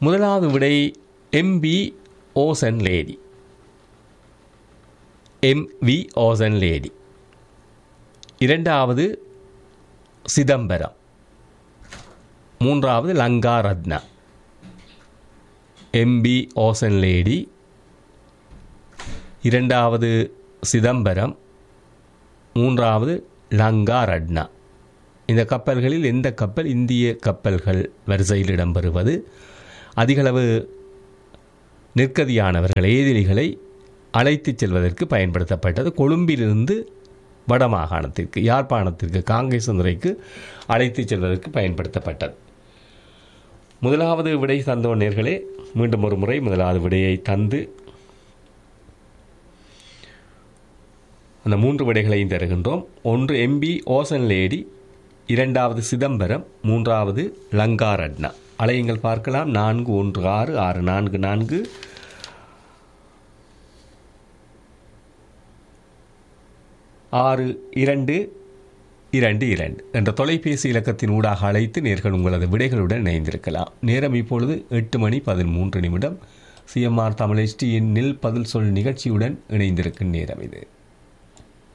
முதலாவது விடை MP ocean lady M V ocean lady இரண்டாவது சிதம்பரம் மூன்றாவது Lanka Ratna MP ocean lady இரண்டாவது சிதம்பரம் மூன்றாவது லங்கா ரட்னா இந்த கப்பல்களில் எந்த கப்பல் இந்திய கப்பல்கள் வரிசையில் இடம்பெறுவது அதிகளவு நிற்கதியானவர்கள் ஏதிலிகளை அழைத்துச் செல்வதற்கு பயன்படுத்தப்பட்டது கொழும்பிலிருந்து வடமாகாணத்திற்கு யாழ்ப்பாணத்திற்கு காங்கேசந்துறைக்கு அழைத்துச் செல்வதற்கு பயன்படுத்தப்பட்டது முதலாவது விடை தந்தோர் நேர்களே மீண்டும் ஒரு முறை முதலாவது விடையை தந்து அந்த மூன்று விடைகளையும் தருகின்றோம் ஒன்று எம்பி ஓசன் லேடி இரண்டாவது சிதம்பரம் மூன்றாவது லங்கா ரட்னா அலையுங்கள் பார்க்கலாம் நான்கு ஒன்று ஆறு ஆறு நான்கு நான்கு ஆறு இரண்டு இரண்டு இரண்டு என்ற தொலைபேசி இலக்கத்தின் ஊடாக அழைத்து நேர்கள் உங்களது விடைகளுடன் இணைந்திருக்கலாம் நேரம் இப்பொழுது எட்டு மணி பதிமூன்று நிமிடம் சிஎம்ஆர் தமிழ் எஸ்டியின் நில் பதில் சொல் நிகழ்ச்சியுடன் இணைந்திருக்கும் நேரம் இது